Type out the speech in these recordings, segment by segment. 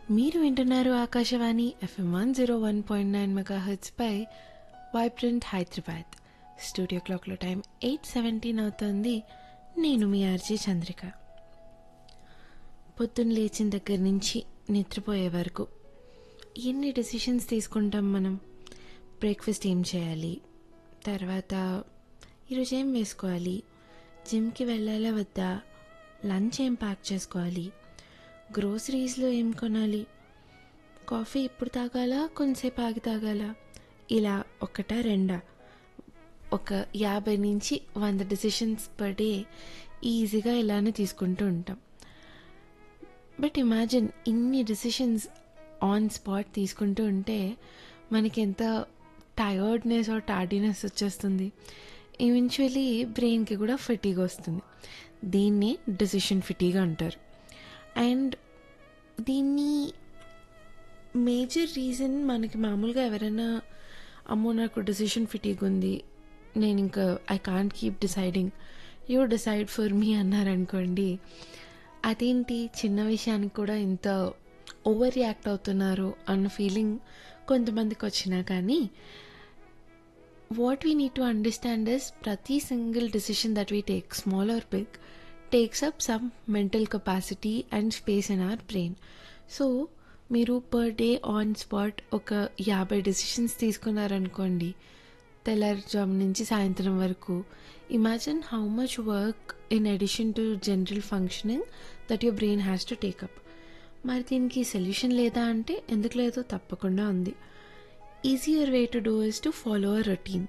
మీరు వింటున్నారు Akashvani FM one zero one point nine mega పై వైబ్రెంట్ హైదరాబాద్ స్టూడియో క్లాక్లో టైం ఎయిట్ సెవెంటీన్ అవుతుంది నేను మీ ఆర్జే చంద్రిక పొద్దున్న లేచిన దగ్గర నుంచి నిద్రపోయే వరకు ఎన్ని డెసిషన్స్ తీసుకుంటాం మనం బ్రేక్ఫాస్ట్ ఏం చేయాలి తర్వాత ఈరోజు ఏం వేసుకోవాలి జిమ్కి వెళ్ళాలా వద్దా లంచ్ ఏం ప్యాక్ చేసుకోవాలి గ్రోసరీస్లో ఏం కొనాలి కాఫీ ఇప్పుడు తాగాలా కొంతసేపు ఆగి తాగాలా ఇలా ఒకటా రెండా ఒక యాభై నుంచి వంద డెసిషన్స్ పర్ డే ఈజీగా ఇలానే తీసుకుంటూ ఉంటాం బట్ ఇమాజిన్ ఇన్ని డెసిషన్స్ ఆన్ స్పాట్ తీసుకుంటూ ఉంటే మనకి ఎంత టయర్డ్నెస్ ఆర్ టార్డీనెస్ వచ్చేస్తుంది ఈవెన్చువలీ బ్రెయిన్కి కూడా ఫిటీగా వస్తుంది దీన్ని డెసిషన్ ఫిటీగా అంటారు అండ్ దీన్ని మేజర్ రీజన్ మనకి మామూలుగా ఎవరైనా అమ్మో నాకు డెసిషన్ ఫిటీగ్ ఉంది నేను ఇంకా I can't keep deciding you decide for me అన్నారనుకోండి అదేంటి చిన్న విషయానికి కూడా ఇంత ఓవర్ రియాక్ట్ అవుతున్నారు అన్న ఫీలింగ్ కొంతమందికి వచ్చినా కానీ what we need to understand is ప్రతి single decision that we take small or big takes up some mental capacity and space in our brain so మీరు పర్ డే ఆన్ స్పాట్ ఒక యాభై decisions తీసుకున్నారనుకోండి తెల్లారుజాము నుంచి సాయంత్రం వరకు imagine how much work in addition to general functioning that your brain has to take up మరి దీనికి సొల్యూషన్ లేదా అంటే ఎందుకు లేదో తప్పకుండా ఉంది easier way to do is to follow a routine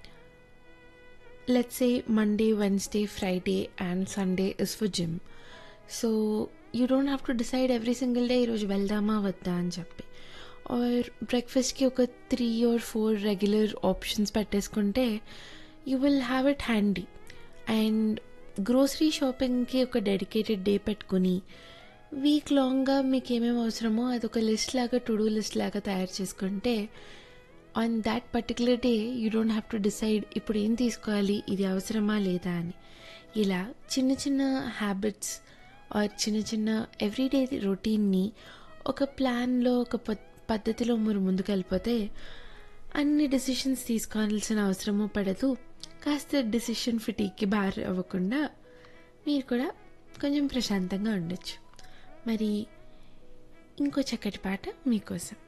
let's say Monday, Wednesday, Friday, and Sunday is for gym. So you don't have to decide every single day ఈరోజు వెళ్దామా వద్దా అని చెప్పి ఆర్ బ్రేక్ఫాస్ట్కి ఒక three or four regular options పెట్టేసుకుంటే you will have it handy and grocery షాపింగ్కి ఒక డెడికేటెడ్ డే పెట్టుకుని వీక్ లాంగ్గా మీకు ఏమేమి అవసరమో అది ఒక లిస్ట్ లాగా టు డూ లిస్ట్ లాగా తయారు చేసుకుంటే on that particular day you don't have to decide ఇప్పుడు ఏం తీసుకోవాలి ఇది అవసరమా లేదా అని ఇలా చిన్న చిన్న హ్యాబిట్స్ ఆర్ చిన్న చిన్న ఎవ్రీడే రొటీన్ని ఒక ప్లాన్లో ఒక పద్ధతిలో మీరు ముందుకు వెళ్ళిపోతే అన్ని డెసిషన్స్ తీసుకోవాల్సిన అవసరము పడదు కాస్త డెసిషన్ ఫిటీకి బార్ అవ్వకుండా మీరు కూడా కొంచెం ప్రశాంతంగా ఉండొచ్చు మరి ఇంకో చక్కటి పాట మీకోసం